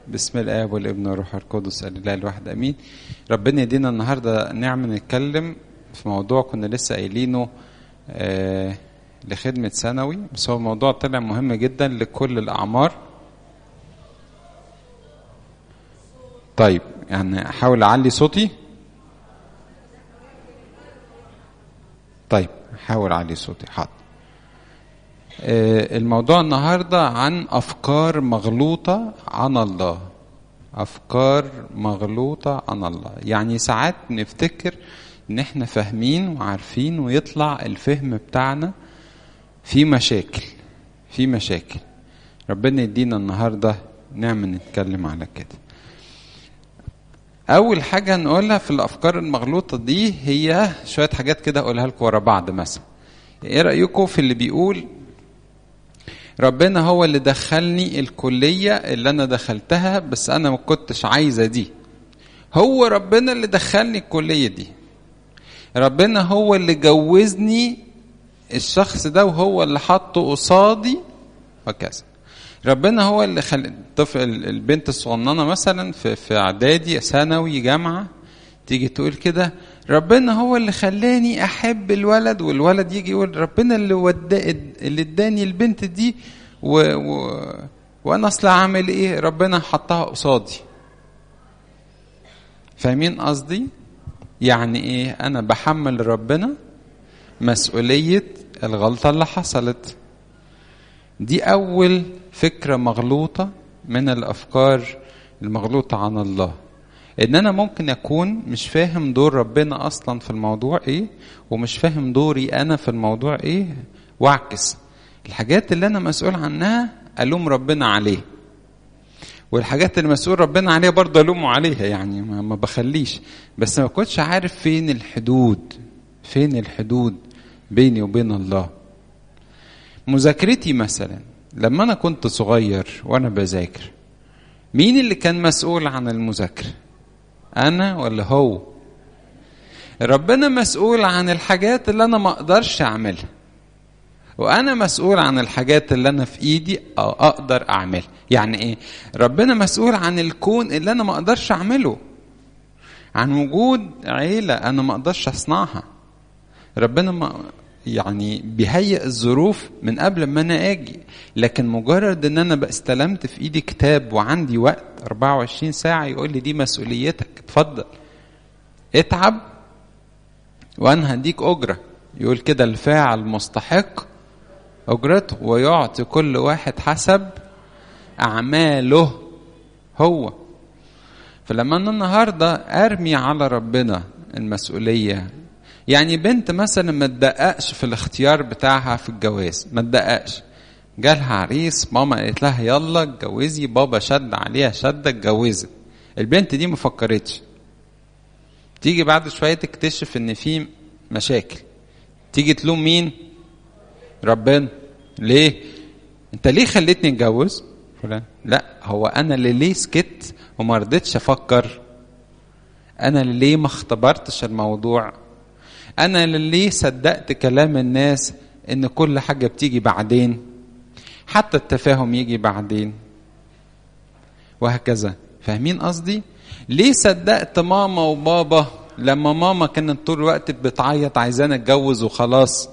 بسم الآب والابن والروح القدس الإله الواحد أمين ربنا يدينا النهاردة نعمة نتكلم في موضوع كنا لسه قايلينه آه لخدمة ثانوي بس هو الموضوع طلع مهم جدا لكل الأعمار طيب يعني أحاول أعلي صوتي طيب أحاول أعلي صوتي حاضر الموضوع النهارده عن افكار مغلوطه عن الله افكار مغلوطه عن الله يعني ساعات نفتكر ان احنا فاهمين وعارفين ويطلع الفهم بتاعنا في مشاكل في مشاكل ربنا يدينا النهارده نعمة نتكلم على كده اول حاجه نقولها في الافكار المغلوطه دي هي شويه حاجات كده اقولها لكم ورا بعض مثلا ايه رايكم في اللي بيقول ربنا هو اللي دخلني الكلية اللي أنا دخلتها بس أنا ما كنتش عايزة دي هو ربنا اللي دخلني الكلية دي ربنا هو اللي جوزني الشخص ده وهو اللي حطه قصادي وكذا ربنا هو اللي خل الطفل البنت الصغننه مثلا في في اعدادي ثانوي جامعه تيجي تقول كده ربنا هو اللي خلاني احب الولد والولد يجي يقول ربنا اللي ودا اللي اداني البنت دي و... و... وانا اصلا عامل ايه ربنا حطها قصادي فاهمين قصدي يعني ايه انا بحمل ربنا مسؤوليه الغلطه اللي حصلت دي اول فكره مغلوطه من الافكار المغلوطه عن الله ان انا ممكن اكون مش فاهم دور ربنا اصلا في الموضوع ايه ومش فاهم دوري انا في الموضوع ايه واعكس الحاجات اللي انا مسؤول عنها الوم ربنا عليه والحاجات اللي مسؤول ربنا عليها برضه الومه عليها يعني ما بخليش بس ما كنتش عارف فين الحدود فين الحدود بيني وبين الله مذاكرتي مثلا لما انا كنت صغير وانا بذاكر مين اللي كان مسؤول عن المذاكره انا ولا هو ربنا مسؤول عن الحاجات اللي انا ما اقدرش اعملها وانا مسؤول عن الحاجات اللي انا في ايدي أو اقدر اعملها يعني ايه ربنا مسؤول عن الكون اللي انا ما اقدرش اعمله عن وجود عيله انا ما اقدرش اصنعها ربنا ما يعني بيهيئ الظروف من قبل ما انا اجي لكن مجرد ان انا استلمت في ايدي كتاب وعندي وقت 24 ساعه يقول لي دي مسؤوليتك اتفضل اتعب وانا هديك اجره يقول كده الفاعل مستحق اجرته ويعطي كل واحد حسب اعماله هو فلما انا النهارده ارمي على ربنا المسؤوليه يعني بنت مثلا ما تدققش في الاختيار بتاعها في الجواز ما تدققش جالها عريس ماما قالت لها يلا اتجوزي بابا شد عليها شده اتجوزت البنت دي ما فكرتش تيجي بعد شويه تكتشف ان في مشاكل تيجي تلوم مين ربنا ليه انت ليه خليتني اتجوز فلان لا هو انا اللي ليه سكت وما رضيتش افكر انا اللي ليه ما اختبرتش الموضوع انا اللي ليه صدقت كلام الناس ان كل حاجه بتيجي بعدين حتى التفاهم يجي بعدين وهكذا فاهمين قصدي ليه صدقت ماما وبابا لما ماما كانت طول الوقت بتعيط عايزانا اتجوز وخلاص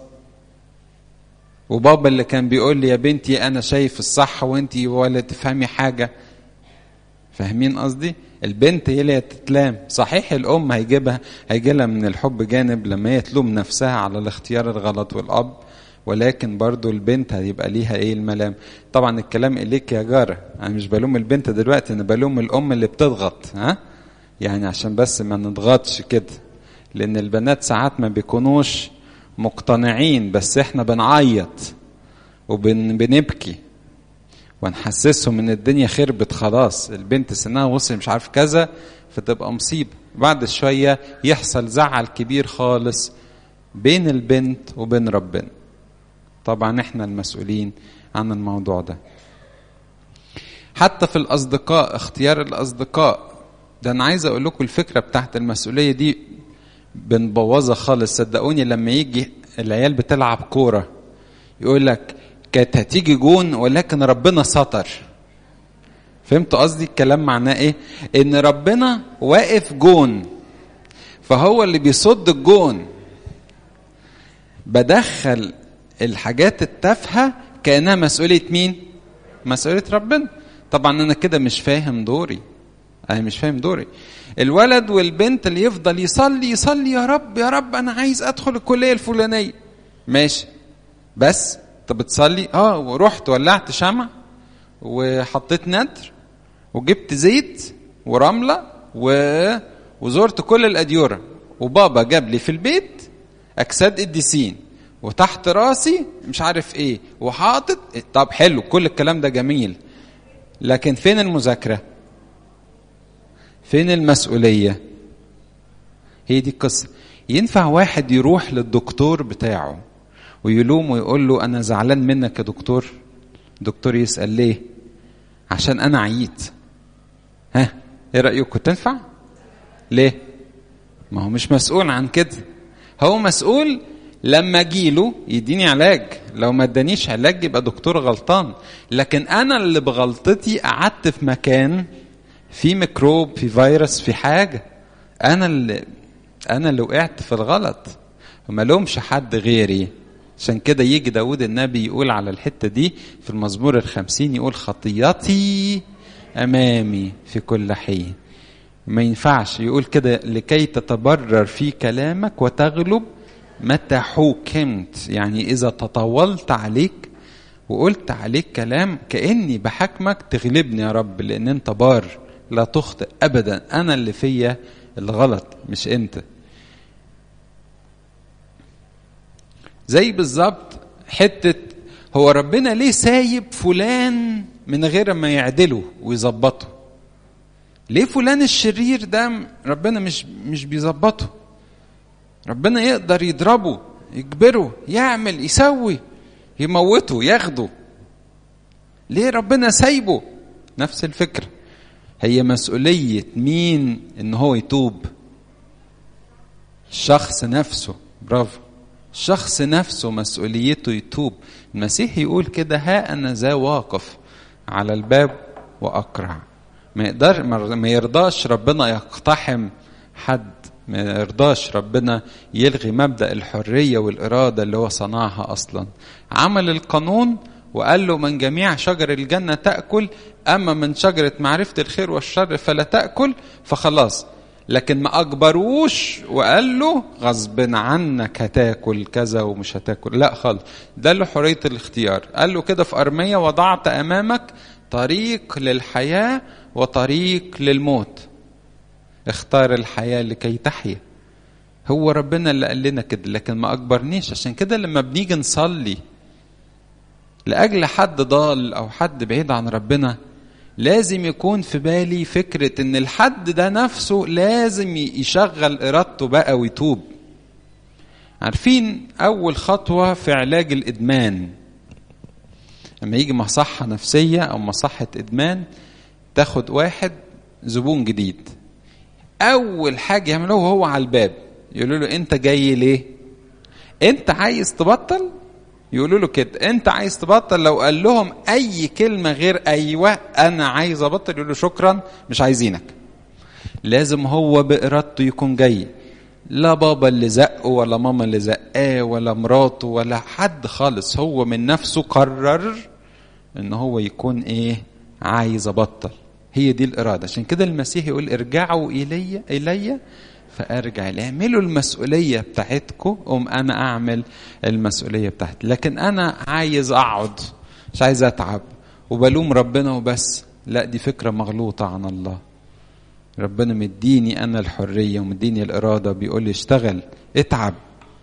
وبابا اللي كان بيقول لي يا بنتي انا شايف الصح وانتي ولا تفهمي حاجه فاهمين قصدي البنت هي اللي تتلام صحيح الام هيجيبها هيجي لها من الحب جانب لما هي تلوم نفسها على الاختيار الغلط والاب ولكن برضو البنت هيبقى ليها ايه الملام طبعا الكلام اليك يا جاره انا مش بلوم البنت دلوقتي انا بلوم الام اللي بتضغط ها يعني عشان بس ما نضغطش كده لان البنات ساعات ما بيكونوش مقتنعين بس احنا بنعيط وبنبكي ونحسسهم ان الدنيا خربت خلاص البنت سنها وصل مش عارف كذا فتبقى مصيبه بعد شويه يحصل زعل كبير خالص بين البنت وبين ربنا طبعا احنا المسؤولين عن الموضوع ده حتى في الاصدقاء اختيار الاصدقاء ده انا عايز اقول لكم الفكره بتاعت المسؤوليه دي بنبوظها خالص صدقوني لما يجي العيال بتلعب كوره يقول لك كانت هتيجي جون ولكن ربنا ستر فهمتوا قصدي الكلام معناه ايه ان ربنا واقف جون فهو اللي بيصد الجون بدخل الحاجات التافهه كانها مسؤوليه مين مسؤوليه ربنا طبعا انا كده مش فاهم دوري انا مش فاهم دوري الولد والبنت اللي يفضل يصلي يصلي يا رب يا رب انا عايز ادخل الكليه الفلانيه ماشي بس طب بتصلي اه ورحت ولعت شمع وحطيت ندر وجبت زيت ورمله و... وزرت كل الاديره وبابا جاب لي في البيت اجساد قديسين وتحت راسي مش عارف ايه وحاطط طب حلو كل الكلام ده جميل لكن فين المذاكره فين المسؤوليه هي دي القصه ينفع واحد يروح للدكتور بتاعه ويلوم ويقول له انا زعلان منك يا دكتور دكتور يسال ليه عشان انا عييت ها ايه رايكم تنفع ليه ما هو مش مسؤول عن كده هو مسؤول لما اجيله يديني علاج لو ما ادانيش علاج يبقى دكتور غلطان لكن انا اللي بغلطتي قعدت في مكان في ميكروب في فيروس في حاجه انا اللي انا اللي وقعت في الغلط وما لومش حد غيري عشان كده يجي داود النبي يقول على الحتة دي في المزمور الخمسين يقول خطيتي أمامي في كل حين ما ينفعش يقول كده لكي تتبرر في كلامك وتغلب متى حكمت يعني إذا تطولت عليك وقلت عليك كلام كأني بحكمك تغلبني يا رب لأن أنت بار لا تخطئ أبدا أنا اللي فيا الغلط مش أنت زي بالظبط حتة هو ربنا ليه سايب فلان من غير ما يعدله ويظبطه ليه فلان الشرير ده ربنا مش مش بيظبطه ربنا يقدر يضربه يجبره يعمل يسوي يموته ياخده ليه ربنا سايبه نفس الفكرة هي مسؤولية مين ان هو يتوب الشخص نفسه برافو الشخص نفسه مسؤوليته يتوب المسيح يقول كده ها انا ذا واقف على الباب واقرع ما يقدر ما يرضاش ربنا يقتحم حد ما يرضاش ربنا يلغي مبدا الحريه والاراده اللي هو صنعها اصلا عمل القانون وقال له من جميع شجر الجنه تاكل اما من شجره معرفه الخير والشر فلا تاكل فخلاص لكن ما اجبروش وقال له غصب عنك هتاكل كذا ومش هتاكل لا خالص ده له حريه الاختيار قال له كده في ارميه وضعت امامك طريق للحياه وطريق للموت اختار الحياه لكي تحيا هو ربنا اللي قال لنا كده لكن ما اجبرنيش عشان كده لما بنيجي نصلي لاجل حد ضال او حد بعيد عن ربنا لازم يكون في بالي فكرة ان الحد ده نفسه لازم يشغل ارادته بقى ويتوب عارفين اول خطوة في علاج الادمان لما يجي مصحة نفسية او مصحة ادمان تاخد واحد زبون جديد اول حاجة يعملوه هو على الباب يقولوا له انت جاي ليه انت عايز تبطل يقولوا له كده انت عايز تبطل لو قال لهم اي كلمه غير ايوه انا عايز ابطل يقول له شكرا مش عايزينك لازم هو بارادته يكون جاي لا بابا اللي زقه ولا ماما اللي زقاه ولا مراته ولا حد خالص هو من نفسه قرر ان هو يكون ايه عايز ابطل هي دي الاراده عشان كده المسيح يقول ارجعوا الي الي فارجع ليه اعملوا المسؤوليه بتاعتكم قوم انا اعمل المسؤوليه بتاعتي لكن انا عايز اقعد مش عايز اتعب وبلوم ربنا وبس لا دي فكره مغلوطه عن الله ربنا مديني انا الحريه ومديني الاراده بيقول لي اشتغل اتعب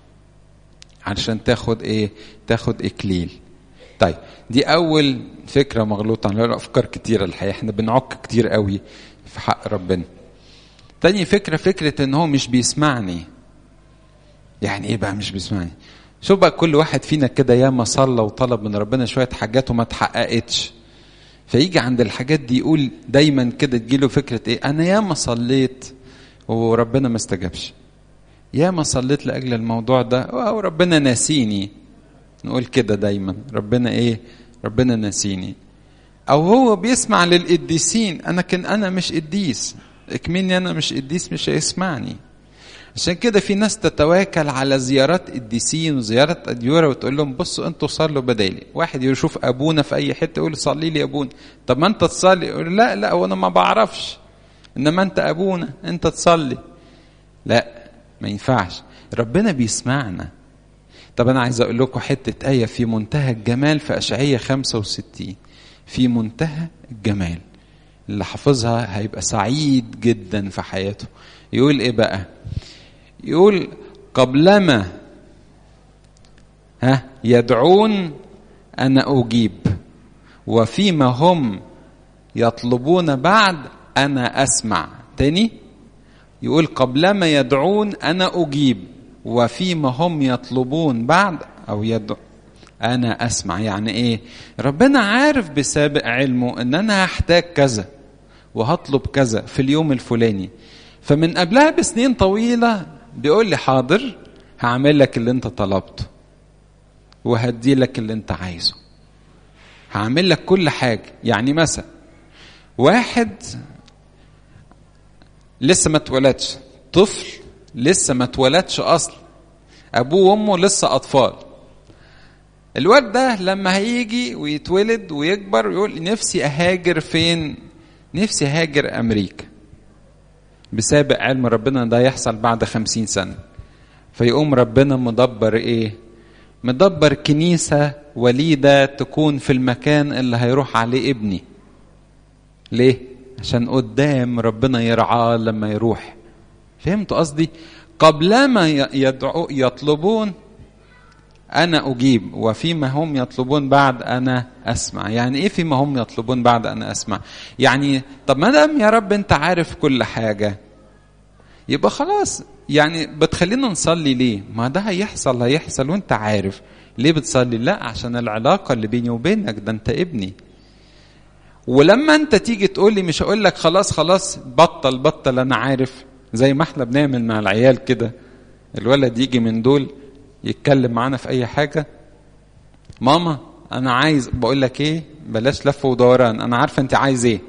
علشان تاخد ايه تاخد اكليل طيب دي اول فكره مغلوطه عن افكار كتيره الحقيقه احنا بنعك كتير قوي في حق ربنا تاني فكرة فكرة ان هو مش بيسمعني يعني ايه بقى مش بيسمعني شوف بقى كل واحد فينا كده ياما صلى وطلب من ربنا شوية حاجات وما اتحققتش فيجي عند الحاجات دي يقول دايما كده تجيله فكرة ايه انا ياما صليت وربنا ما استجابش ياما صليت لاجل الموضوع ده وربنا ناسيني نقول كده دايما ربنا ايه ربنا ناسيني او هو بيسمع للقديسين انا كان انا مش قديس اكمني انا مش قديس مش هيسمعني عشان كده في ناس تتواكل على زيارات قديسين وزيارات اديوره وتقول لهم بصوا انتوا صلوا بدالي واحد يشوف ابونا في اي حته يقول صلي لي يا ابونا طب ما انت تصلي يقول لا لا وانا ما بعرفش انما انت ابونا انت تصلي لا ما ينفعش ربنا بيسمعنا طب انا عايز اقول لكم حته ايه في منتهى الجمال في اشعياء 65 في منتهى الجمال اللي حافظها هيبقى سعيد جدا في حياته يقول ايه بقى يقول قبلما ها يدعون انا اجيب وفيما هم يطلبون بعد انا اسمع تاني يقول قبلما يدعون انا اجيب وفيما هم يطلبون بعد او يدعو انا اسمع يعني ايه ربنا عارف بسابق علمه ان انا هحتاج كذا وهطلب كذا في اليوم الفلاني فمن قبلها بسنين طويله بيقول لي حاضر هعمل لك اللي انت طلبته وهدي لك اللي انت عايزه هعمل لك كل حاجه يعني مثلا واحد لسه ما اتولدش طفل لسه ما اتولدش اصلا ابوه وامه لسه اطفال الواد ده لما هيجي ويتولد ويكبر ويقول نفسي اهاجر فين نفسي اهاجر امريكا بسابق علم ربنا ده يحصل بعد خمسين سنة فيقوم ربنا مدبر ايه مدبر كنيسة وليدة تكون في المكان اللي هيروح عليه ابني ليه عشان قدام ربنا يرعاه لما يروح فهمتوا قصدي قبلما يدعو يطلبون أنا أجيب وفيما هم يطلبون بعد أنا أسمع يعني إيه فيما هم يطلبون بعد أنا أسمع يعني طب ما دام يا رب أنت عارف كل حاجة يبقى خلاص يعني بتخلينا نصلي ليه ما ده هيحصل هيحصل وانت عارف ليه بتصلي لا عشان العلاقة اللي بيني وبينك ده انت ابني ولما انت تيجي تقول لي مش هقول لك خلاص خلاص بطل بطل انا عارف زي ما احنا بنعمل مع العيال كده الولد يجي من دول يتكلم معانا في اي حاجه ماما انا عايز بقول لك ايه بلاش لف ودوران انا عارفه انت عايز ايه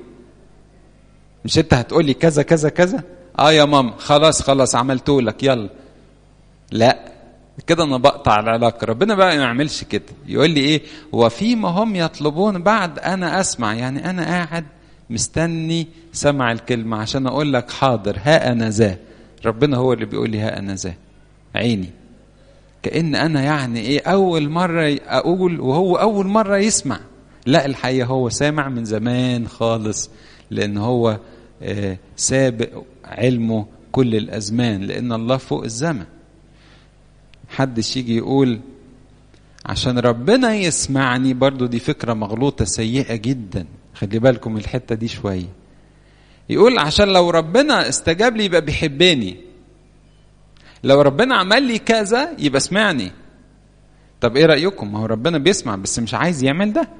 مش انت هتقولي كذا كذا كذا اه يا ماما خلاص خلاص عملته لك يلا لا كده انا بقطع العلاقه ربنا بقى ما يعملش كده يقول لي ايه وفيما هم يطلبون بعد انا اسمع يعني انا قاعد مستني سمع الكلمه عشان اقول لك حاضر ها انا ذا ربنا هو اللي بيقول لي ها انا ذا عيني كأن أنا يعني إيه أول مرة أقول وهو أول مرة يسمع لا الحقيقة هو سامع من زمان خالص لأن هو سابق علمه كل الأزمان لأن الله فوق الزمن حدش يجي يقول عشان ربنا يسمعني برضو دي فكرة مغلوطة سيئة جدا خلي بالكم الحتة دي شوية يقول عشان لو ربنا استجاب لي يبقى بيحبني لو ربنا عمل لي كذا يبقى اسمعني طب ايه رايكم ما هو ربنا بيسمع بس مش عايز يعمل ده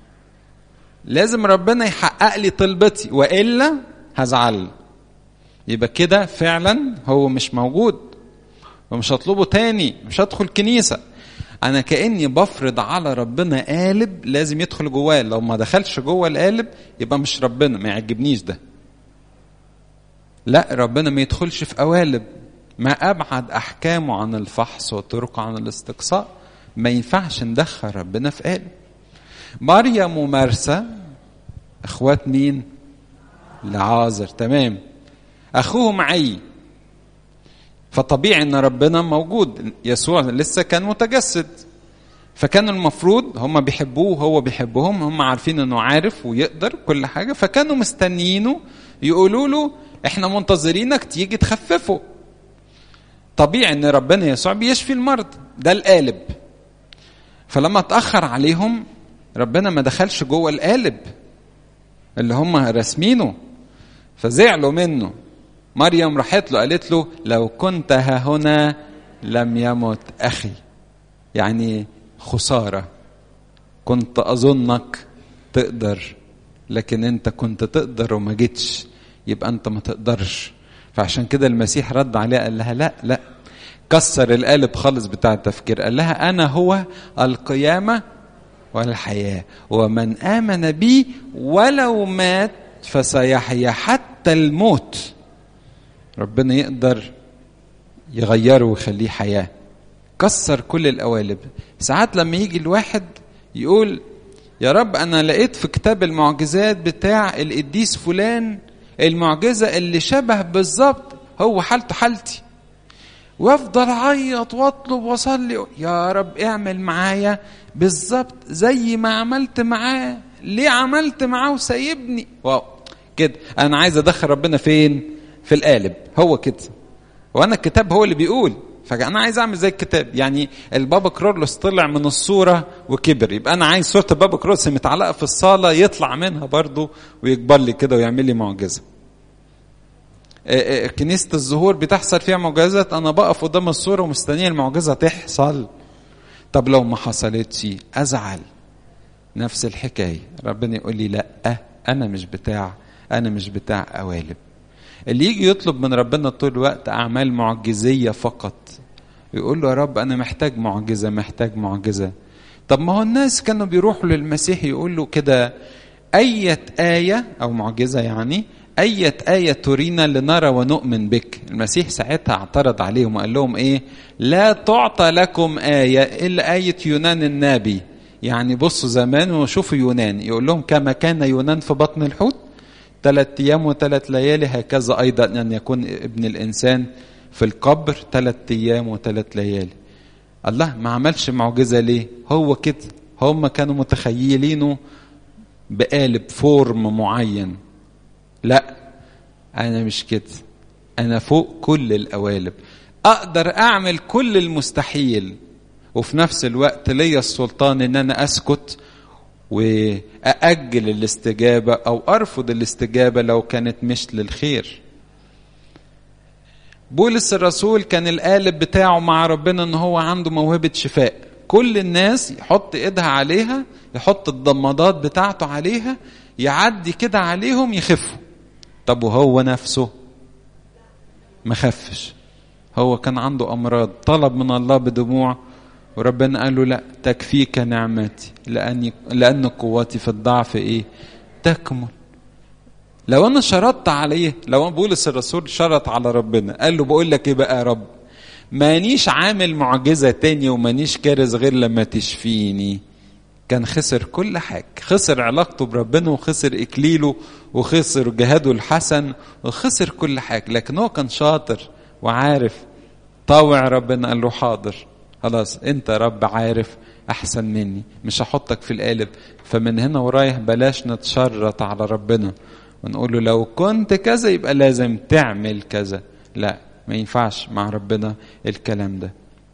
لازم ربنا يحقق لي طلبتي والا هزعل يبقى كده فعلا هو مش موجود ومش هطلبه تاني مش هدخل كنيسه انا كاني بفرض على ربنا قالب لازم يدخل جواه لو ما دخلش جوه القالب يبقى مش ربنا ما يعجبنيش ده لا ربنا ما يدخلش في قوالب ما أبعد أحكامه عن الفحص وطرقه عن الاستقصاء ما ينفعش ندخل ربنا في قالب مريم ومرسى اخوات مين لعازر تمام اخوهم عي فطبيعي ان ربنا موجود يسوع لسه كان متجسد فكان المفروض هم بيحبوه وهو بيحبهم هم عارفين انه عارف ويقدر كل حاجه فكانوا مستنيينه يقولوا له احنا منتظرينك تيجي تخففه طبيعي ان ربنا يسوع بيشفي المرض ده القالب فلما اتاخر عليهم ربنا ما دخلش جوه القالب اللي هم راسمينه فزعلوا منه مريم راحت له قالت له لو كنت ها هنا لم يمت اخي يعني خساره كنت اظنك تقدر لكن انت كنت تقدر وما جيتش يبقى انت ما تقدرش فعشان كده المسيح رد عليها قال لها لا لا كسر القالب خالص بتاع التفكير قال لها انا هو القيامه والحياة ومن آمن بي ولو مات فسيحيا حتى الموت ربنا يقدر يغيره ويخليه حياة كسر كل القوالب ساعات لما يجي الواحد يقول يا رب أنا لقيت في كتاب المعجزات بتاع القديس فلان المعجزة اللي شبه بالظبط هو حالته حالتي وافضل اعيط واطلب واصلي يا رب اعمل معايا بالظبط زي ما عملت معاه ليه عملت معاه وسايبني واو كده انا عايز ادخل ربنا فين في القالب هو كده وانا الكتاب هو اللي بيقول فانا عايز اعمل زي الكتاب يعني البابا كرولوس طلع من الصوره وكبر يبقى انا عايز صوره البابا كرولوس متعلقه في الصاله يطلع منها برضه ويكبر لي كده ويعمل لي معجزه كنيسة الظهور بتحصل فيها معجزات أنا بقف قدام الصورة ومستنية المعجزة تحصل طب لو ما حصلتش أزعل نفس الحكاية ربنا يقول لي لا أنا مش بتاع أنا مش بتاع قوالب اللي يجي يطلب من ربنا طول الوقت أعمال معجزية فقط يقول له يا رب أنا محتاج معجزة محتاج معجزة طب ما هو الناس كانوا بيروحوا للمسيح يقول له كده أية آية أو معجزة يعني أية آية ترينا لنرى ونؤمن بك المسيح ساعتها اعترض عليهم وقال لهم إيه لا تعطى لكم آية إلا آية يونان النبي يعني بصوا زمان وشوفوا يونان يقول لهم كما كان يونان في بطن الحوت ثلاث أيام وثلاث ليالي هكذا أيضا أن يكون ابن الإنسان في القبر ثلاث أيام وثلاث ليالي الله ما عملش معجزة ليه هو كده هم كانوا متخيلينه بقالب فورم معين لا انا مش كده انا فوق كل القوالب اقدر اعمل كل المستحيل وفي نفس الوقت ليا السلطان ان انا اسكت وااجل الاستجابه او ارفض الاستجابه لو كانت مش للخير بولس الرسول كان القالب بتاعه مع ربنا ان هو عنده موهبه شفاء كل الناس يحط ايدها عليها يحط الضمادات بتاعته عليها يعدي كده عليهم يخفوا طب وهو نفسه ما خفش هو كان عنده امراض طلب من الله بدموع وربنا قال له لا تكفيك نعمتي لاني لان قوتي في الضعف ايه تكمل لو انا شرطت عليه لو بولس الرسول شرط على ربنا قال له بقول لك ايه بقى يا رب مانيش عامل معجزه تاني ومانيش كارز غير لما تشفيني كان خسر كل حاجة خسر علاقته بربنا وخسر إكليله وخسر جهاده الحسن وخسر كل حاجة لكن هو كان شاطر وعارف طاوع ربنا قال له حاضر خلاص انت رب عارف احسن مني مش هحطك في القالب فمن هنا ورايح بلاش نتشرط على ربنا ونقول له لو كنت كذا يبقى لازم تعمل كذا لا ما ينفعش مع ربنا الكلام ده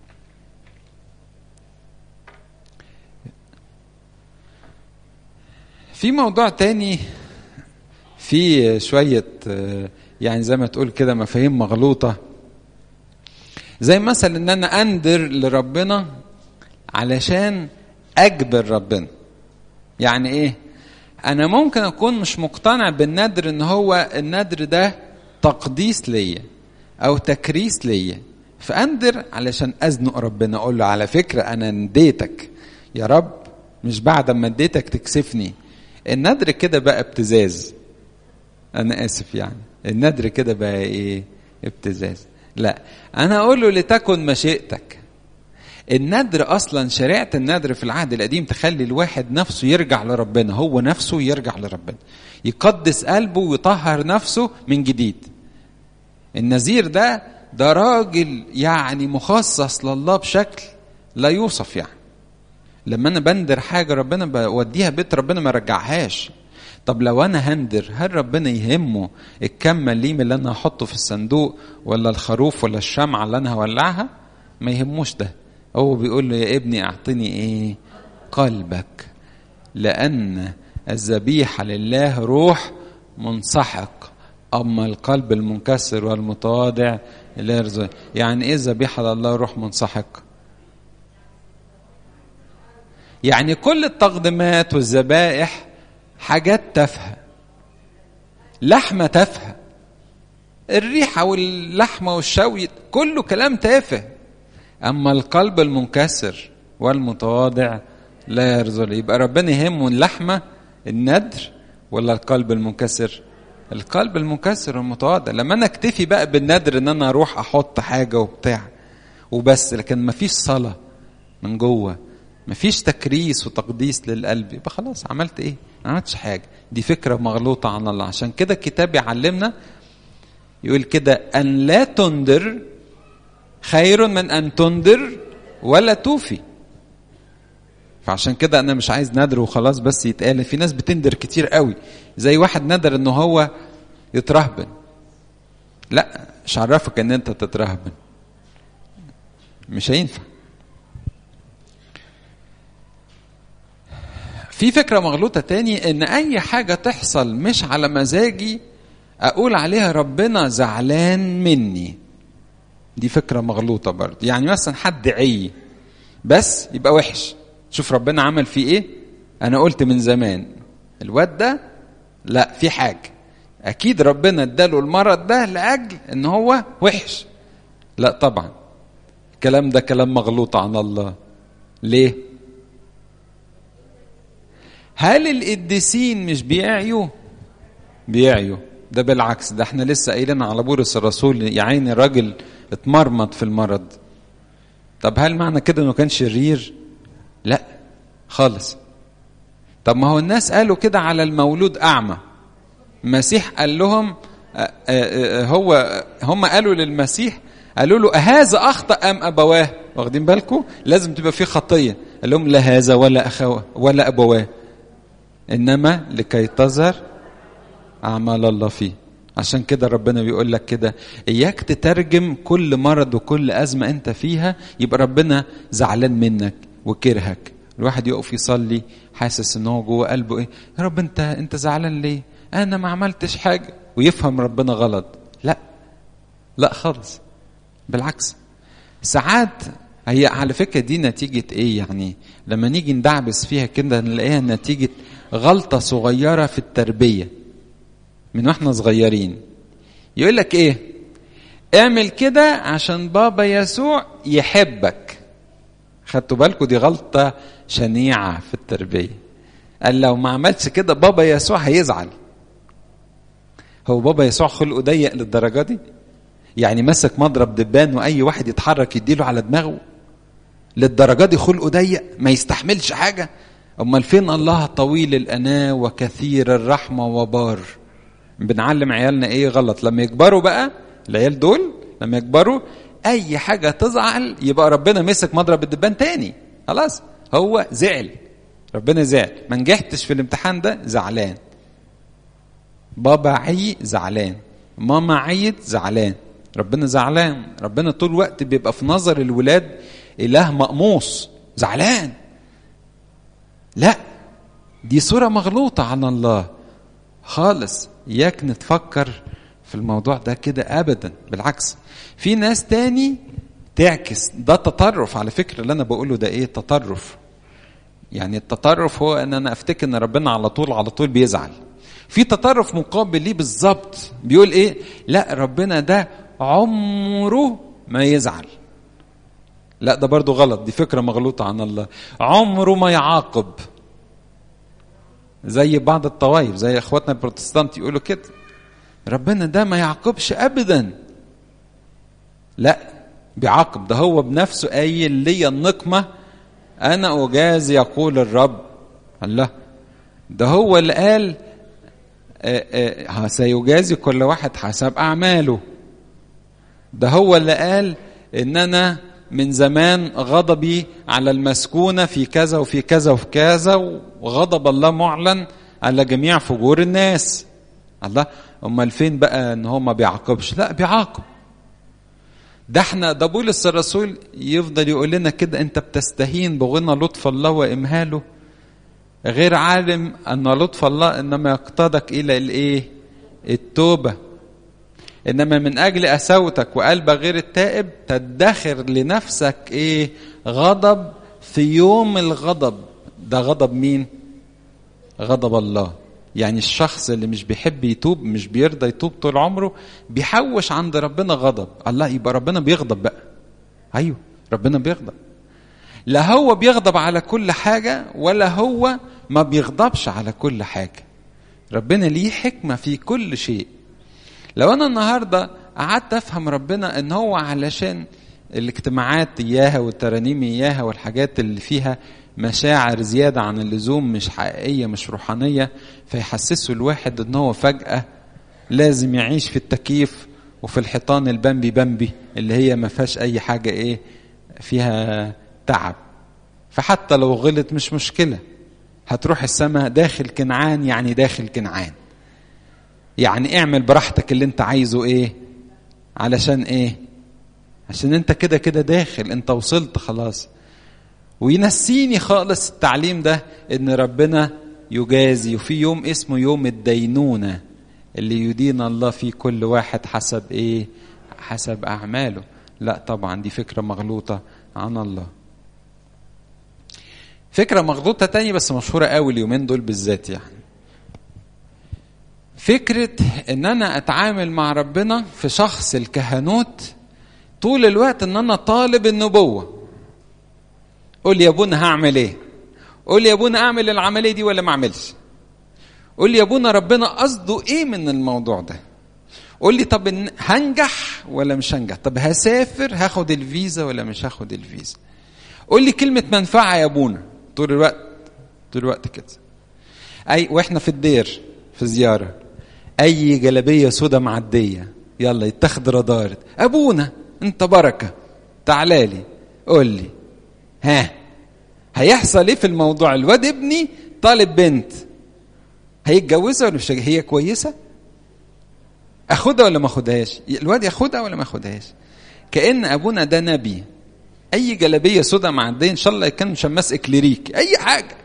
في موضوع تاني في شوية يعني زي ما تقول كده مفاهيم مغلوطة زي مثلا ان انا اندر لربنا علشان اجبر ربنا يعني ايه انا ممكن اكون مش مقتنع بالندر ان هو الندر ده تقديس ليا او تكريس ليا فاندر علشان ازنق ربنا اقول له على فكره انا نديتك يا رب مش بعد ما اديتك تكسفني الندر كده بقى ابتزاز انا اسف يعني الندر كده بقى ايه ابتزاز لا انا اقول له لتكن مشيئتك الندر اصلا شريعه الندر في العهد القديم تخلي الواحد نفسه يرجع لربنا هو نفسه يرجع لربنا يقدس قلبه ويطهر نفسه من جديد النذير ده ده راجل يعني مخصص لله بشكل لا يوصف يعني لما انا بندر حاجه ربنا بوديها بيت ربنا ما رجعهاش طب لو انا هندر هل ربنا يهمه الكم مليم اللي انا هحطه في الصندوق ولا الخروف ولا الشمعه اللي انا هولعها ما يهموش ده هو بيقول له يا ابني اعطني ايه قلبك لان الذبيحه لله روح منسحق اما القلب المنكسر والمتواضع لا يرزق يعني ايه الذبيحه لله روح منسحق يعني كل التقدمات والذبائح حاجات تافهه لحمه تافهه الريحه واللحمه والشوي كله كلام تافه اما القلب المنكسر والمتواضع لا يرزل يبقى ربنا يهمه اللحمة الندر ولا القلب المنكسر القلب المنكسر والمتواضع لما انا اكتفي بقى بالندر ان انا اروح احط حاجة وبتاع وبس لكن مفيش صلاة من جوه مفيش تكريس وتقديس للقلب يبقى خلاص عملت ايه ما عملتش حاجة دي فكرة مغلوطة عن الله عشان كده الكتاب يعلمنا يقول كده أن لا تنذر خير من أن تنذر ولا توفي فعشان كده أنا مش عايز ندر وخلاص بس يتقال في ناس بتندر كتير قوي زي واحد ندر إنه هو يترهبن لا مش عرفك إن أنت تترهبن مش هينفع في فكرة مغلوطة تاني ان اي حاجة تحصل مش على مزاجي اقول عليها ربنا زعلان مني دي فكرة مغلوطة برضه يعني مثلا حد عي بس يبقى وحش شوف ربنا عمل فيه ايه انا قلت من زمان الواد ده لا في حاجة اكيد ربنا اداله المرض ده لاجل ان هو وحش لا طبعا الكلام ده كلام مغلوط عن الله ليه هل القديسين مش بيعيوا بيعيوا ده بالعكس ده احنا لسه قايلين على بولس الرسول يا عيني راجل اتمرمط في المرض طب هل معنى كده انه كان شرير لا خالص طب ما هو الناس قالوا كده على المولود اعمى المسيح قال لهم اه اه هو هم قالوا للمسيح قالوا له أهذا أخطأ أم أبواه واخدين بالكم لازم تبقى في خطية قال لهم لا هذا ولا أخوه ولا أبواه إنما لكي تظهر أعمال الله فيه عشان كده ربنا بيقول لك كده إياك تترجم كل مرض وكل أزمة أنت فيها يبقى ربنا زعلان منك وكرهك الواحد يقف يصلي حاسس ان هو جوه قلبه ايه يا رب انت انت زعلان ليه انا ما عملتش حاجه ويفهم ربنا غلط لا لا خالص بالعكس ساعات هي على فكره دي نتيجه ايه يعني لما نيجي ندعبس فيها كده نلاقيها نتيجه غلطه صغيره في التربيه من واحنا صغيرين يقول لك ايه اعمل كده عشان بابا يسوع يحبك خدتوا بالكم دي غلطه شنيعه في التربيه قال لو ما عملتش كده بابا يسوع هيزعل هو بابا يسوع خلقه ضيق للدرجه دي يعني مسك مضرب دبان واي واحد يتحرك يديله على دماغه للدرجه دي خلقه ضيق ما يستحملش حاجه امال فين الله طويل الاناه وكثير الرحمه وبار بنعلم عيالنا ايه غلط لما يكبروا بقى العيال دول لما يكبروا اي حاجه تزعل يبقى ربنا مسك مضرب الدبان تاني خلاص هو زعل ربنا زعل ما نجحتش في الامتحان ده زعلان بابا عي زعلان ماما عيت زعلان ربنا زعلان ربنا طول الوقت بيبقى في نظر الولاد اله مقموص زعلان لا دي صورة مغلوطة عن الله خالص اياك نتفكر في الموضوع ده كده ابدا بالعكس في ناس تاني تعكس ده تطرف على فكرة اللي انا بقوله ده ايه تطرف يعني التطرف هو ان انا افتكر ان ربنا على طول على طول بيزعل في تطرف مقابل ليه بالظبط بيقول ايه لا ربنا ده عمره ما يزعل لا ده برضو غلط دي فكرة مغلوطة عن الله عمره ما يعاقب زي بعض الطوائف زي اخواتنا البروتستانت يقولوا كده ربنا ده ما يعاقبش ابدا لا بيعاقب ده هو بنفسه قايل لي النقمة انا اجازي يقول الرب الله ده هو اللي قال آآ آآ سيجازي كل واحد حسب اعماله ده هو اللي قال ان انا من زمان غضبي على المسكونه في كذا وفي كذا وفي كذا وغضب الله معلن على جميع فجور الناس الله امال فين بقى ان هو ما بيعاقبش لا بيعاقب ده احنا ده بولس الرسول يفضل يقول لنا كده انت بتستهين بغنى لطف الله وامهاله غير عالم ان لطف الله انما يقتضك الى الايه التوبه انما من اجل اسوتك وقلب غير التائب تدخر لنفسك ايه غضب في يوم الغضب ده غضب مين غضب الله يعني الشخص اللي مش بيحب يتوب مش بيرضى يتوب طول عمره بيحوش عند ربنا غضب الله يبقى ربنا بيغضب بقى ايوه ربنا بيغضب لا هو بيغضب على كل حاجة ولا هو ما بيغضبش على كل حاجة ربنا ليه حكمة في كل شيء لو أنا النهاردة قعدت أفهم ربنا إن هو علشان الاجتماعات إياها والترانيم إياها والحاجات اللي فيها مشاعر زيادة عن اللزوم مش حقيقية مش روحانية فيحسسوا الواحد إن هو فجأة لازم يعيش في التكييف وفي الحيطان البمبي بمبي اللي هي ما فيهاش أي حاجة إيه فيها تعب فحتى لو غلط مش مشكلة هتروح السماء داخل كنعان يعني داخل كنعان يعني اعمل براحتك اللي انت عايزه ايه علشان ايه عشان انت كده كده داخل انت وصلت خلاص وينسيني خالص التعليم ده ان ربنا يجازي وفي يوم اسمه يوم الدينونة اللي يدين الله فيه كل واحد حسب ايه حسب اعماله لا طبعا دي فكرة مغلوطة عن الله فكرة مغلوطة تاني بس مشهورة قوي اليومين دول بالذات يعني فكرة ان انا اتعامل مع ربنا في شخص الكهنوت طول الوقت ان انا طالب النبوة قول لي يا ابونا هعمل ايه قول لي يا ابونا اعمل العملية دي ولا ما اعملش قول لي يا ابونا ربنا قصده ايه من الموضوع ده قول لي طب هنجح ولا مش هنجح طب هسافر هاخد الفيزا ولا مش هاخد الفيزا قول لي كلمة منفعة يا ابونا طول الوقت طول الوقت كده اي واحنا في الدير في زيارة اي جلبية سودا معدية يلا يتخذ رادار ابونا انت بركة تعالى لي قول لي ها هيحصل ايه في الموضوع الواد ابني طالب بنت هيتجوزها ولا مش هي كويسة اخدها ولا ما اخدهاش الواد ياخدها ولا ما اخدهاش كأن ابونا ده نبي اي جلبيه سودا معديه ان شاء الله كان شماس اكليريك اي حاجه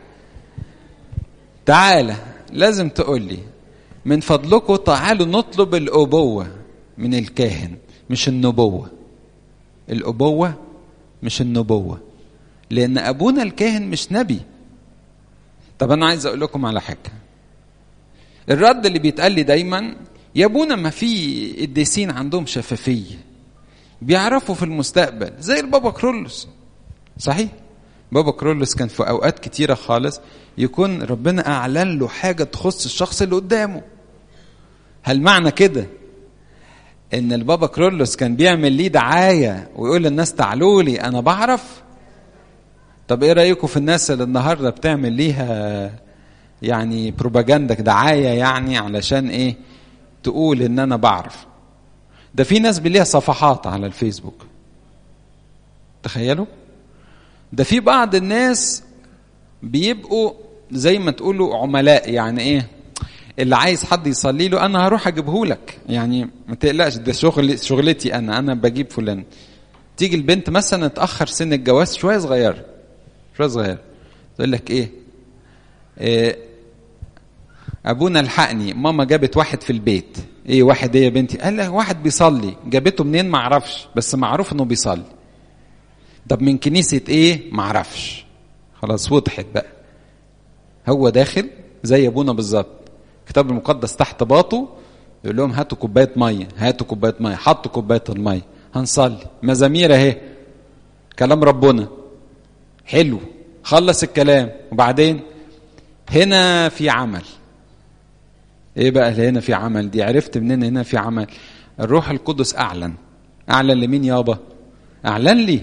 تعالى لازم تقول لي من فضلكم تعالوا نطلب الابوه من الكاهن مش النبوه الابوه مش النبوه لان ابونا الكاهن مش نبي طب انا عايز اقول لكم على حاجه الرد اللي بيتقال لي دايما يا ابونا ما في قديسين عندهم شفافيه بيعرفوا في المستقبل زي البابا كرولوس صحيح بابا كرولوس كان في اوقات كتيره خالص يكون ربنا اعلن له حاجه تخص الشخص اللي قدامه هل معنى كده ان البابا كرولوس كان بيعمل ليه دعايه ويقول للناس تعالوا لي انا بعرف طب ايه رايكم في الناس اللي النهارده بتعمل ليها يعني بروباجندا دعايه يعني علشان ايه تقول ان انا بعرف ده في ناس ليها صفحات على الفيسبوك تخيلوا ده في بعض الناس بيبقوا زي ما تقولوا عملاء يعني ايه اللي عايز حد يصلي له انا هروح اجيبه لك يعني ما تقلقش ده شغل شغلتي انا انا بجيب فلان تيجي البنت مثلا اتاخر سن الجواز شويه صغير شويه صغير تقول لك ايه, إيه ابونا الحقني ماما جابت واحد في البيت ايه واحد ايه يا بنتي قال لها واحد بيصلي جابته منين ما اعرفش بس معروف انه بيصلي طب من كنيسه ايه ما اعرفش خلاص وضحت بقى هو داخل زي ابونا بالظبط الكتاب المقدس تحت باطه يقول لهم هاتوا كوبايه ميه هاتوا كوبايه ميه حطوا كوبايه الميه هنصلي مزامير اهي كلام ربنا حلو خلص الكلام وبعدين هنا في عمل ايه بقى اللي هنا في عمل دي عرفت منين هنا في عمل الروح القدس اعلن اعلن لمين يابا اعلن لي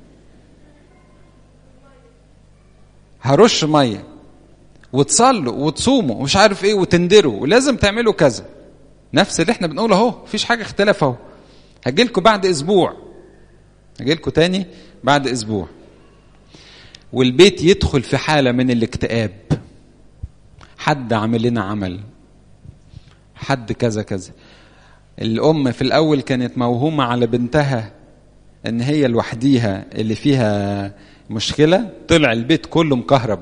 هرش ميه وتصلوا وتصوموا ومش عارف ايه وتندروا ولازم تعملوا كذا نفس اللي احنا بنقوله اهو مفيش حاجه اختلف اهو هجي لكم بعد اسبوع هجي لكم تاني بعد اسبوع والبيت يدخل في حاله من الاكتئاب حد عامل لنا عمل حد كذا كذا الام في الاول كانت موهومه على بنتها ان هي لوحديها اللي فيها مشكله طلع البيت كله مكهرب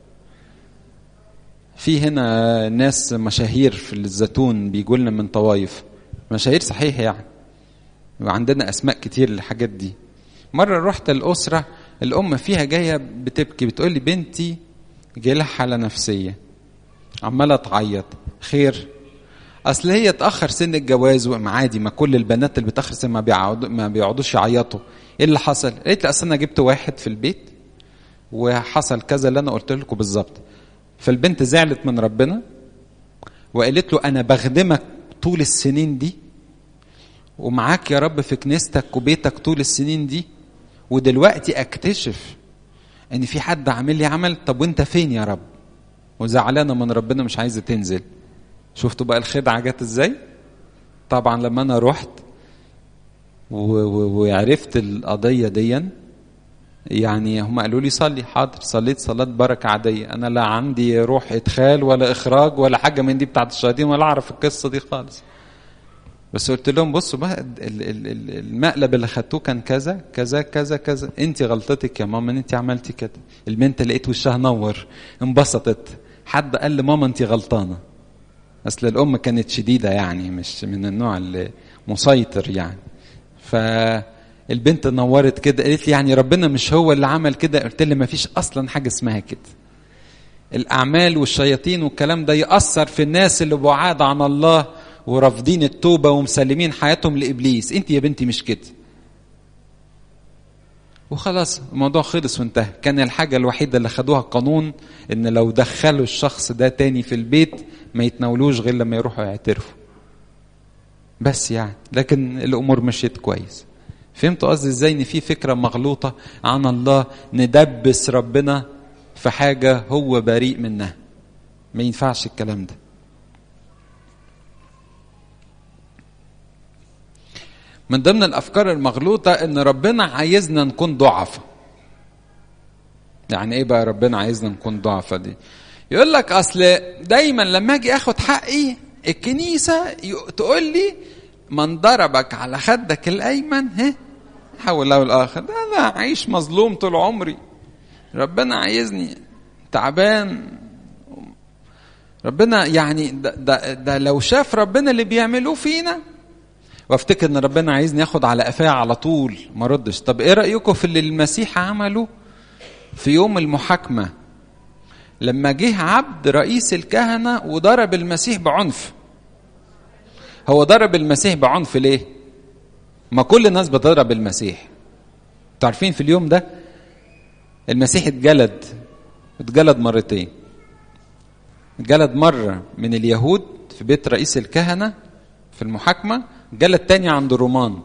في هنا ناس مشاهير في الزيتون بيجوا لنا من طوايف مشاهير صحيح يعني وعندنا اسماء كتير للحاجات دي مره رحت الاسره الام فيها جايه بتبكي بتقول لي بنتي جاي لها حاله نفسيه عماله تعيط خير اصل هي اتاخر سن الجواز عادي ما كل البنات اللي بتاخر سن ما بيقعدوا ما بيقعدوش يعيطوا ايه اللي حصل قالت لي اصل انا جبت واحد في البيت وحصل كذا اللي انا قلت لكم بالظبط فالبنت زعلت من ربنا وقالت له انا بخدمك طول السنين دي ومعاك يا رب في كنيستك وبيتك طول السنين دي ودلوقتي اكتشف ان في حد عامل لي عمل طب وانت فين يا رب وزعلانه من ربنا مش عايزه تنزل شفتوا بقى الخدعه جت ازاي طبعا لما انا رحت وعرفت القضيه دي يعني هم قالوا لي صلي حاضر صليت صلاة بركة عادية أنا لا عندي روح إدخال ولا إخراج ولا حاجة من دي بتاعت الشياطين ولا أعرف القصة دي خالص بس قلت لهم بصوا بقى المقلب اللي خدتوه كان كذا كذا كذا كذا انت غلطتك يا ماما ان انت عملتي كده البنت لقيت وشها نور انبسطت حد قال لماما انت غلطانه اصل الام كانت شديده يعني مش من النوع اللي مسيطر يعني فالبنت نورت كده قالت لي يعني ربنا مش هو اللي عمل كده قلت لها ما فيش اصلا حاجه اسمها كده الاعمال والشياطين والكلام ده ياثر في الناس اللي بعاد عن الله ورافضين التوبة ومسلمين حياتهم لإبليس أنت يا بنتي مش كده وخلاص الموضوع خلص وانتهى كان الحاجة الوحيدة اللي خدوها قانون ان لو دخلوا الشخص ده تاني في البيت ما يتناولوش غير لما يروحوا يعترفوا بس يعني لكن الامور مشيت كويس فهمتوا قصدي ازاي ان في فكرة مغلوطة عن الله ندبس ربنا في حاجة هو بريء منها ما ينفعش الكلام ده من ضمن الافكار المغلوطه ان ربنا عايزنا نكون ضعفاء يعني ايه بقى ربنا عايزنا نكون ضعفاء دي يقول لك اصل دايما لما اجي اخد حقي الكنيسه تقول لي من ضربك على خدك الايمن ها حول له الاخر ده انا عايش مظلوم طول عمري ربنا عايزني تعبان ربنا يعني ده, ده, ده لو شاف ربنا اللي بيعملوه فينا وافتكر ان ربنا عايزني اخد على قفاه على طول ما ردش طب ايه رايكم في اللي المسيح عمله في يوم المحاكمه لما جه عبد رئيس الكهنه وضرب المسيح بعنف هو ضرب المسيح بعنف ليه ما كل الناس بتضرب المسيح تعرفين في اليوم ده المسيح اتجلد اتجلد مرتين اتجلد مره من اليهود في بيت رئيس الكهنه في المحاكمه جلد تاني عند الرومان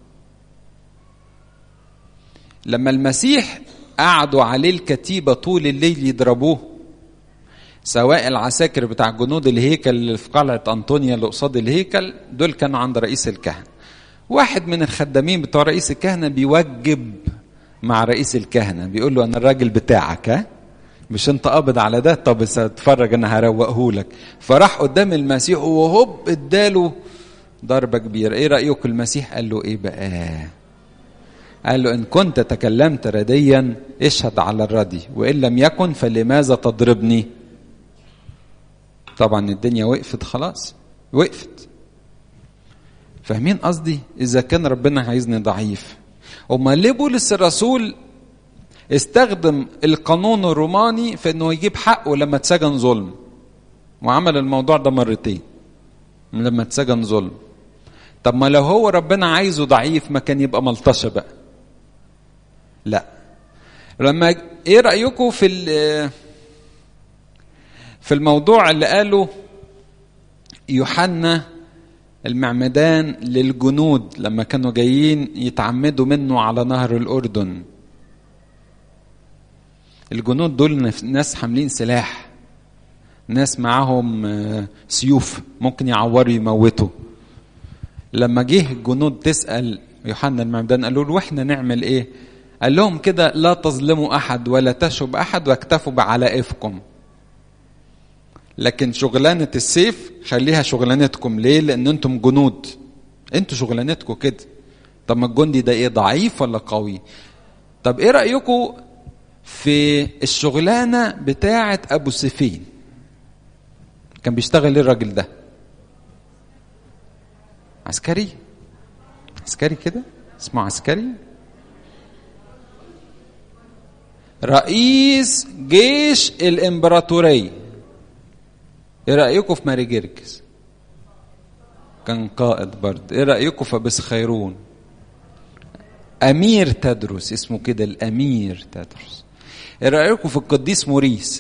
لما المسيح قعدوا عليه الكتيبة طول الليل يضربوه سواء العساكر بتاع جنود الهيكل اللي في قلعة أنطونيا اللي قصاد الهيكل دول كانوا عند رئيس الكهنة واحد من الخدامين بتوع رئيس الكهنة بيوجب مع رئيس الكهنة بيقول له أنا الراجل بتاعك ها مش انت قابض على ده طب اتفرج انا هروقه لك فراح قدام المسيح وهوب اداله ضربة كبيرة ايه رأيك المسيح قال له ايه بقى قال له ان كنت تكلمت رديا اشهد على الردي وان لم يكن فلماذا تضربني طبعا الدنيا وقفت خلاص وقفت فاهمين قصدي اذا كان ربنا عايزني ضعيف امال ليه بولس الرسول استخدم القانون الروماني في انه يجيب حقه لما اتسجن ظلم وعمل الموضوع ده مرتين لما اتسجن ظلم طب ما لو هو ربنا عايزه ضعيف ما كان يبقى ملطشه بقى لا لما ايه رايكم في في الموضوع اللي قاله يوحنا المعمدان للجنود لما كانوا جايين يتعمدوا منه على نهر الاردن الجنود دول ناس حاملين سلاح ناس معاهم سيوف ممكن يعوروا يموتوا لما جه الجنود تسأل يوحنا المعمدان قالوا له واحنا نعمل ايه قال لهم كده لا تظلموا احد ولا تشب احد واكتفوا بعلائفكم لكن شغلانة السيف خليها شغلانتكم ليه لان انتم جنود انتوا شغلانتكم كده طب ما الجندي ده ايه ضعيف ولا قوي طب ايه رأيكم في الشغلانة بتاعة ابو سيفين كان بيشتغل ايه الراجل ده عسكري عسكري كده اسمه عسكري رئيس جيش الامبراطوريه ايه رايكم في ماري جيركس كان قائد برضه ايه رايكم في ابس خيرون امير تدرس اسمه كده الامير تدرس ايه رايكم في القديس موريس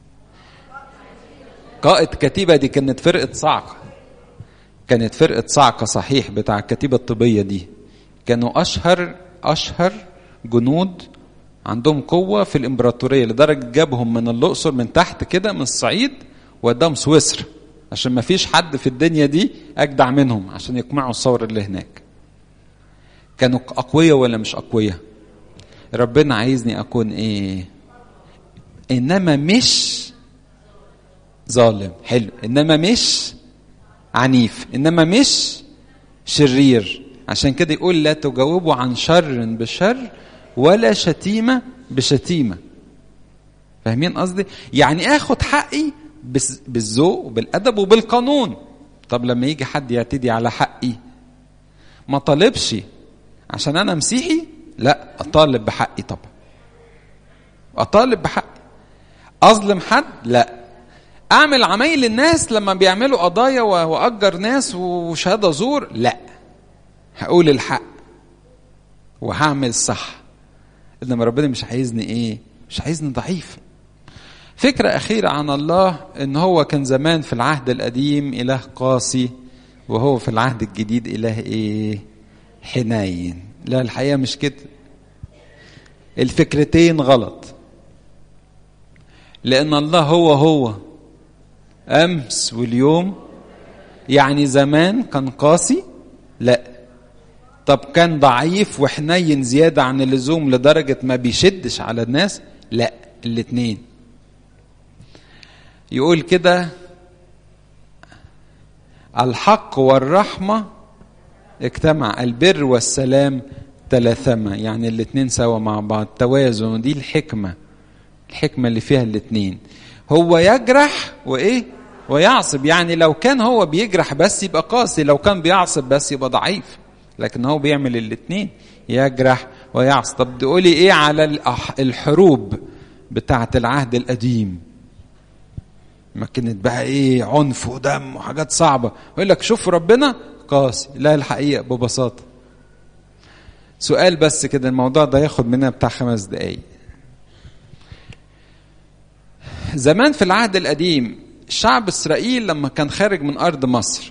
قائد كتيبة دي كانت فرقة صعقة كانت فرقة صعقة صحيح بتاع الكتيبة الطبية دي كانوا أشهر أشهر جنود عندهم قوة في الإمبراطورية لدرجة جابهم من الأقصر من تحت كده من الصعيد وداهم سويسرا عشان ما فيش حد في الدنيا دي أجدع منهم عشان يقمعوا الثورة اللي هناك كانوا أقوياء ولا مش أقوياء ربنا عايزني أكون إيه إنما مش ظالم حلو إنما مش عنيف إنما مش شرير عشان كده يقول لا تجاوبوا عن شر بشر ولا شتيمة بشتيمة فاهمين قصدي يعني اخد حقي بالذوق وبالادب وبالقانون طب لما يجي حد يعتدي على حقي ما طالبش عشان انا مسيحي لا اطالب بحقي طبعا اطالب بحقي اظلم حد لا اعمل عمايل الناس لما بيعملوا قضايا واجر ناس وشهاده زور لا هقول الحق وهعمل الصح انما ربنا مش عايزني ايه مش عايزني ضعيف فكرة أخيرة عن الله إن هو كان زمان في العهد القديم إله قاسي وهو في العهد الجديد إله إيه؟ حنين. لا الحقيقة مش كده. الفكرتين غلط. لأن الله هو هو أمس واليوم يعني زمان كان قاسي؟ لا. طب كان ضعيف وحنين زيادة عن اللزوم لدرجة ما بيشدش على الناس؟ لا الاتنين. يقول كده الحق والرحمة اجتمع البر والسلام تلاثما يعني الاتنين سوا مع بعض توازن دي الحكمة الحكمة اللي فيها الاتنين هو يجرح وايه ويعصب يعني لو كان هو بيجرح بس يبقى قاسي لو كان بيعصب بس يبقى ضعيف لكن هو بيعمل الاتنين يجرح ويعصب طب تقولي ايه على الحروب بتاعة العهد القديم ما كانت بقى ايه عنف ودم وحاجات صعبه ويقول لك شوف ربنا قاسي لا الحقيقه ببساطه سؤال بس كده الموضوع ده ياخد مننا بتاع خمس دقايق زمان في العهد القديم شعب اسرائيل لما كان خارج من ارض مصر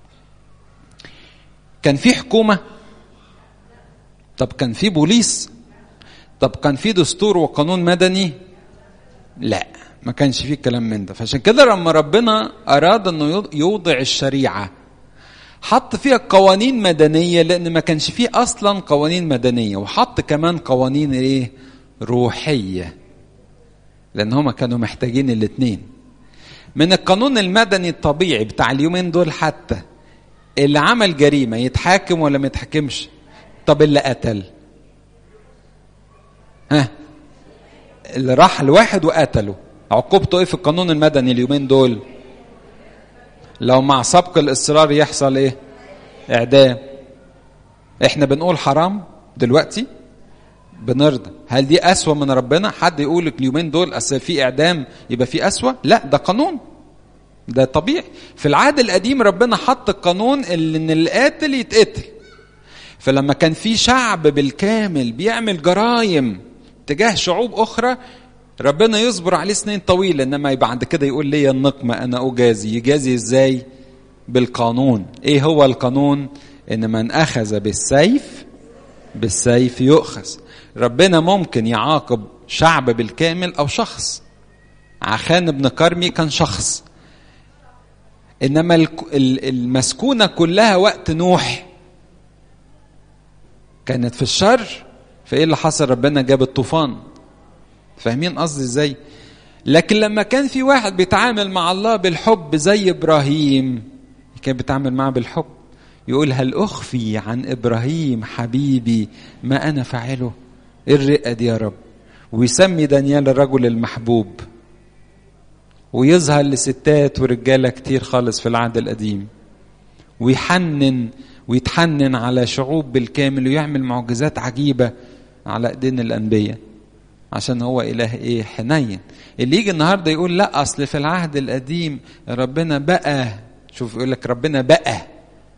كان في حكومه طب كان في بوليس طب كان في دستور وقانون مدني لا ما كانش فيه كلام من ده فعشان كده لما ربنا اراد انه يوضع الشريعه حط فيها قوانين مدنيه لان ما كانش فيه اصلا قوانين مدنيه وحط كمان قوانين ايه روحيه لان هما كانوا محتاجين الاثنين من القانون المدني الطبيعي بتاع اليومين دول حتى اللي عمل جريمه يتحاكم ولا ما يتحاكمش طب اللي قتل ها اللي راح لواحد وقتله عقوبته ايه في القانون المدني اليومين دول لو مع سبق الاصرار يحصل ايه اعدام احنا بنقول حرام دلوقتي بنرضى هل دي اسوأ من ربنا حد يقول لك اليومين دول اصل في اعدام يبقى في اسوأ لا ده قانون ده طبيعي في العهد القديم ربنا حط القانون اللي ان القاتل يتقتل فلما كان في شعب بالكامل بيعمل جرائم تجاه شعوب اخرى ربنا يصبر عليه سنين طويله انما بعد كده يقول لي النقمه انا اجازي يجازي ازاي بالقانون ايه هو القانون ان من اخذ بالسيف بالسيف يؤخذ ربنا ممكن يعاقب شعب بالكامل او شخص عخان بن كرمي كان شخص انما المسكونه كلها وقت نوح كانت في الشر فايه اللي حصل ربنا جاب الطوفان فاهمين قصدي ازاي لكن لما كان في واحد بيتعامل مع الله بالحب زي ابراهيم كان بيتعامل معاه بالحب يقول هل اخفي عن ابراهيم حبيبي ما انا فاعله ايه الرقه دي يا رب ويسمي دانيال الرجل المحبوب ويظهر لستات ورجاله كتير خالص في العهد القديم ويحنن ويتحنن على شعوب بالكامل ويعمل معجزات عجيبه على ايدين الانبياء عشان هو اله ايه حنين اللي يجي النهارده يقول لا اصل في العهد القديم ربنا بقى شوف يقول لك ربنا بقى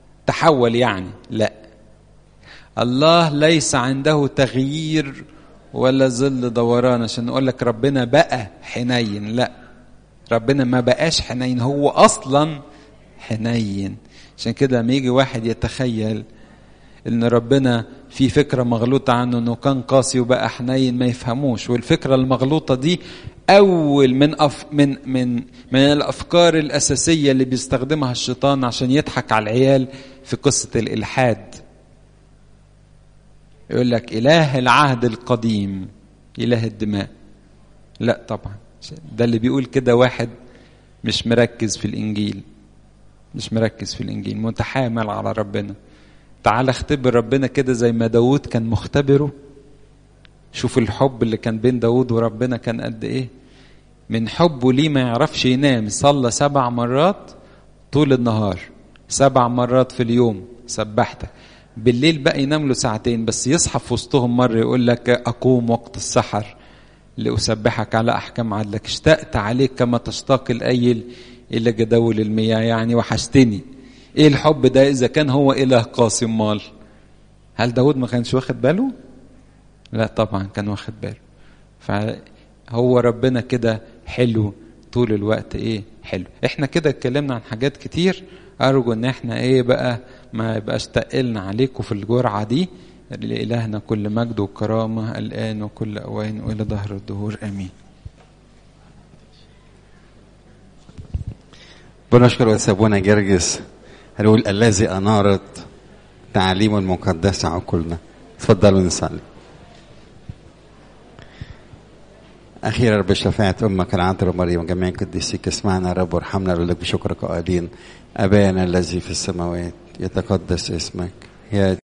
تحول يعني لا الله ليس عنده تغيير ولا ظل دوران عشان نقول لك ربنا بقى حنين لا ربنا ما بقاش حنين هو اصلا حنين عشان كده لما يجي واحد يتخيل ان ربنا في فكره مغلوطه عنه انه كان قاسي وبقى حنين ما يفهموش والفكره المغلوطه دي اول من أف من من من الافكار الاساسيه اللي بيستخدمها الشيطان عشان يضحك على العيال في قصه الالحاد يقول لك اله العهد القديم اله الدماء لا طبعا ده اللي بيقول كده واحد مش مركز في الانجيل مش مركز في الانجيل متحامل على ربنا تعال اختبر ربنا كده زي ما داود كان مختبره شوف الحب اللي كان بين داود وربنا كان قد ايه من حبه ليه ما يعرفش ينام صلى سبع مرات طول النهار سبع مرات في اليوم سبحتك بالليل بقى ينام له ساعتين بس يصحى في وسطهم مرة يقول لك أقوم وقت السحر لأسبحك على أحكام عدلك اشتقت عليك كما تشتاق الأيل إلى جدول المياه يعني وحشتني إيه الحب ده إذا كان هو إله قاسي مال هل داود ما كانش واخد باله لا طبعا كان واخد باله فهو ربنا كده حلو طول الوقت ايه حلو احنا كده اتكلمنا عن حاجات كتير ارجو ان احنا ايه بقى ما يبقاش تقلنا عليكم في الجرعه دي لإلهنا كل مجد وكرامة الآن وكل أوان وإلى ظهر الدهور آمين بنشكر وسابونا جرجس هنقول الذي أنارت تعاليم المقدسة عقولنا تفضلوا نصلي أخيرا بشفاعة أمك العذراء مريم وجميع قديسيك اسمعنا يا رب وارحمنا لك بشكرك قائلين أبانا الذي في السماوات يتقدس اسمك يا